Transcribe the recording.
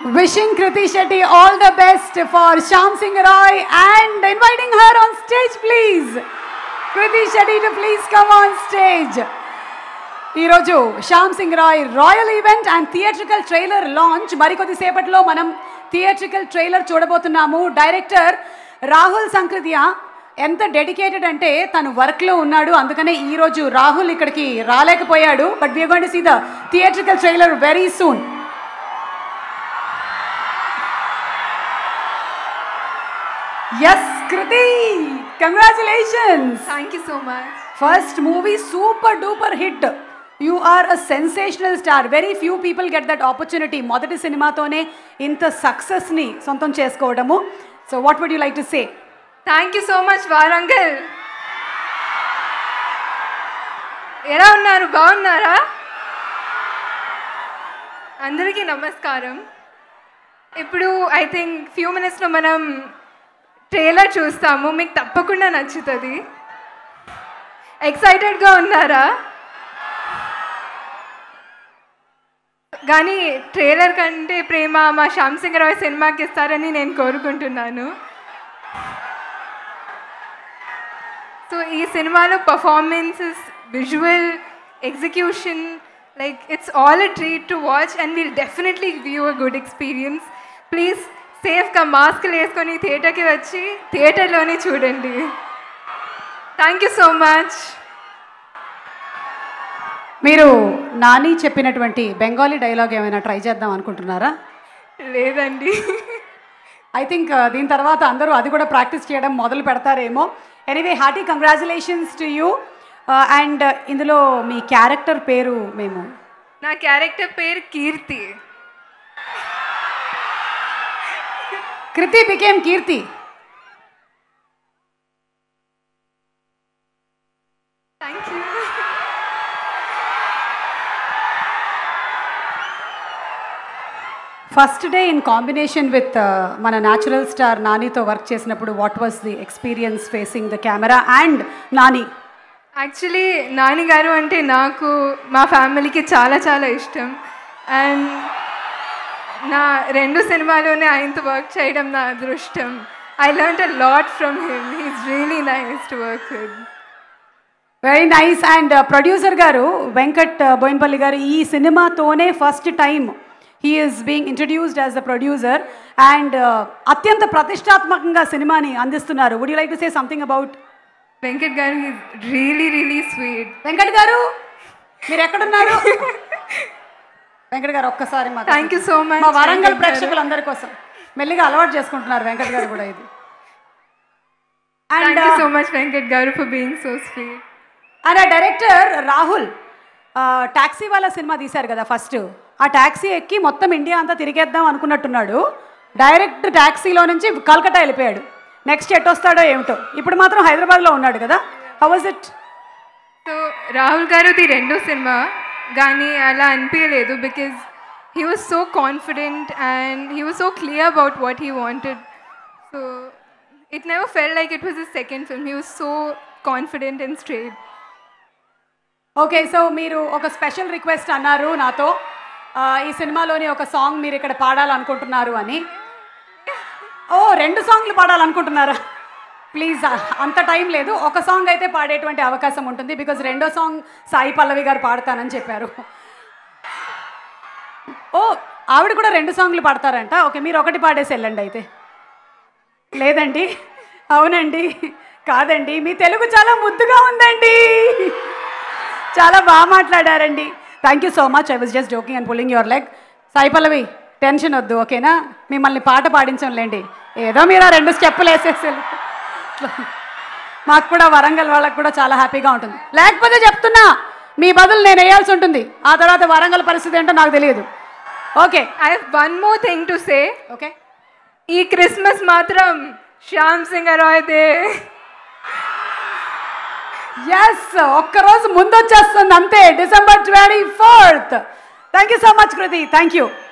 Wishing Kriti Shetty all the best for Sham Singh Roy and inviting her on stage, please. Kriti Shetty to please come on stage. ఈరోజు Shyam Singh Roy royal event and theatrical trailer launch మరికొద్ది సేపట్లో మనం theatrical trailer చూడబోతున్నాము director Rahul Sankrityan ఎంత dedicated అంటే తను వర్క్లో ఉన్నాడు అందుకనే ఈరోజు రాహుల్ ఇక్కడికి రాలేకపోయాడు but we're going to see the theatrical trailer very soon yes Kriti congratulations Thank you so much. First movie super duper hit you are a sensational star very few people get that opportunity మొదటి సినిమాతోనే ఇంత సక్సెస్ని సొంతం చేసుకోవడము so what would you like to say thank you so much Warangal ఎలా ఉన్నారు బాగున్నారా అందరికీ నమస్కారం ఇప్పుడు ఐ థింక్ ఫ్యూ మినిట్స్లో మనం ట్రైలర్ చూస్తాము మీకు తప్పకుండా నచ్చుతుంది ఎక్సైటెడ్గా ఉన్నారా కానీ ట్రైలర్ కంటే ప్రేమ మా శ్యామ్ సింగ్ రాయ్ సినిమాకి ఇస్తారని నేను కోరుకుంటున్నాను సో ఈ సినిమాలో performances visual execution like it's all a treat to watch and will definitely view a good experience please సేఫ్గా మాస్క్లు వేసుకొని థియేటర్కి వచ్చి థియేటర్లోనే చూడండి థ్యాంక్ యూ సో మచ్ మీరు నాని చెప్పినటువంటి బెంగాలీ డైలాగ్ ఏమైనా ట్రై చేద్దాం అనుకుంటున్నారా లేదండి ఐ థింక్ దీని తర్వాత అందరూ అది కూడా ప్రాక్టీస్ చేయడం మొదలు పెడతారేమో anyway hearty congratulations to you and ఇందులో మీ క్యారెక్టర్ పేరు మేము నా క్యారెక్టర్ పేరు Keerthi Kriti became Keerthi thank you first day in combination with మన న్యాచురల్ స్టార్ నానితో వర్క్ చేసినప్పుడు what was the experience facing the camera and Nani actually Nani garu అంటే నాకు మా ఫ్యామిలీకి చాలా చాలా ఇష్టం అండ్ నా రెండు సినిమాలోనే ఆయనతో వర్క్ చేయడం నా అదృష్టం I learn a lot from him he's really nice to work with very nice and producer garu Venkat Boinpally garu ఈ సినిమాతోనే first time he is being introduced as the producer and అత్యంత ప్రతిష్టాత్మకంగా సినిమాని అందిస్తున్నారు would you like to say something about Venkat garu he's really really sweet Venkat garu మీరు ఎక్కడున్నారు వెంకట్ గారు ఒక్కసారి మాకు థ్యాంక్ యూ సో మచ్ మా వరంగల్ ప్రేక్షకులందరి కోసం మెల్లిగా అలవాటు చేసుకుంటున్నారు వెంకట్ గారు కూడా ఇది thank and you so much Venkat garu for being so sweet and ఆ డైరెక్టర్ రాహుల్ టాక్సీ వాళ్ళ సినిమా తీశారు కదా ఫస్ట్ ఆ టాక్సీ ఎక్కి మొత్తం ఇండియా అంతా తిరిగేద్దాం అనుకున్నట్టున్నాడు డైరెక్ట్ టాక్సీలో నుంచి కల్కట్టా వెళ్ళిపోయాడు నెక్స్ట్ ఎట్ వస్తాడో ఏమిటో ఇప్పుడు మాత్రం హైదరాబాద్లో ఉన్నాడు కదా how was it so Rahul గారుది రెండో సినిమా కానీ అలా అనిపించలేదు because he was so confident and he was so clear about what he wanted so it never fell like it was is second film he was so confident and straight okay so మీరు ఒక special request అన్నారు నాతో ఆ, ఈ సినిమాలోని ఒక song మీరు ఇక్కడ పాడాలనుకుంటున్నారు అని ఓ రెండు సాంగ్లు పాడాలనుకుంటున్నారా ప్లీజ్ అంత టైం లేదు ఒక సాంగ్ అయితే పాడేటువంటి అవకాశం ఉంటుంది బికాజ్ రెండో సాంగ్ సాయి పల్లవి గారు పాడతానని చెప్పారు ఓ ఆవిడ కూడా రెండు సాంగ్లు పాడతారంట ఓకే మీరు ఒకటి పాడేసి వెళ్ళండి అయితే లేదండి అవునండి కాదండి మీ తెలుగు చాలా ముద్దుగా ఉందండి చాలా బాగా మాట్లాడారండి thank you so much I was just joking and pulling your leg Sai Pallavi tension వద్దు ఓకేనా మిమ్మల్ని పాట పాడించంలేండి ఏదో మీరు ఆ రెండు స్టెప్పులు వేసేసి మాకు కూడా వరంగల్ వాళ్ళకి కూడా చాలా హ్యాపీగా ఉంటుంది లేకపోతే చెప్తున్నా మీ బదులు నేను వేయాల్సి ఉంటుంది ఆ తర్వాత వరంగల్ పరిస్థితి ఏంటో నాకు తెలియదు okay I have one more thing to say okay ఈ క్రిస్మస్ మాత్రం శ్యామ్ సింగ్ రాయ్దే ఎస్ ఒక్కరోజు ముందు వచ్చేస్తుంది అంతే December twenty fourth thank you so much Kriti thank you